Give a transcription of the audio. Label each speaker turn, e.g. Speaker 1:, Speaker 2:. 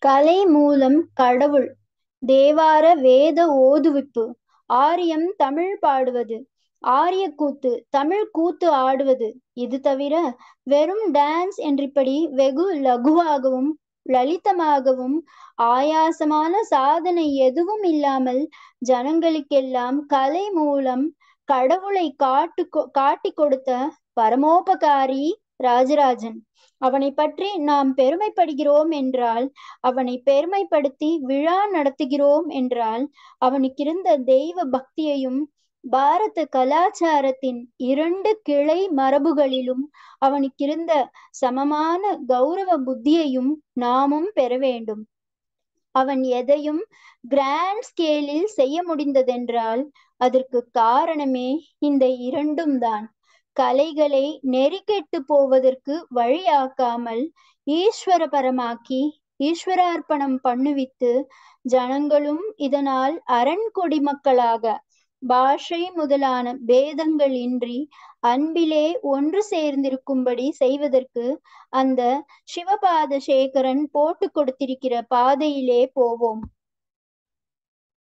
Speaker 1: கலை மூலம் கடவுள் தேவார வேத ஓதுவிப்பு ஆரியம் தமிழ் பாடுவது ஆரிய கூத்து தமிழ் கூத்து ஆடுவது இது தவிர வெறும் டான்ஸ் என்றிப்படி வெகு லகுவாகவும் லலிதமாகவும் ஆயாசமான சாதனை எதுவும் இல்லாமல் ஜனங்களுக்கெல்லாம் கலை மூலம் கடவுளை காட்டு காட்டி கொடுத்த பரமோபகாரி ராஜராஜன் அவனை பற்றி நாம் பெருமைப்படுகிறோம் என்றால் அவனை பெருமைப்படுத்தி விழா நடத்துகிறோம் என்றால் அவனுக்கிருந்த தெய்வ பக்தியையும் பாரத கலாச்சாரத்தின் இரண்டு கிளை மரபுகளிலும் அவனுக்கிருந்த சமமான கௌரவ புத்தியையும் நாமும் பெற வேண்டும் அவன் எதையும் கிராண்ட் ஸ்கேலில் செய்ய முடிந்ததென்றால் அதற்கு காரணமே இந்த இரண்டும் தான் கலைகளை நெறிக்கெட்டு போவதற்கு வழியாக்காமல் ஈஸ்வர பரமாக்கி ஈஸ்வரார்ப்பணம் பண்ணுவித்து ஜனங்களும் இதனால் அரண் கொடிமக்களாக பாஷை முதலான பேதங்கள் இன்றி அன்பிலே ஒன்று சேர்ந்திருக்கும்படி செய்வதற்கு அந்த சிவபாத சேகரன் போட்டு கொடுத்திருக்கிற பாதையிலே போவோம்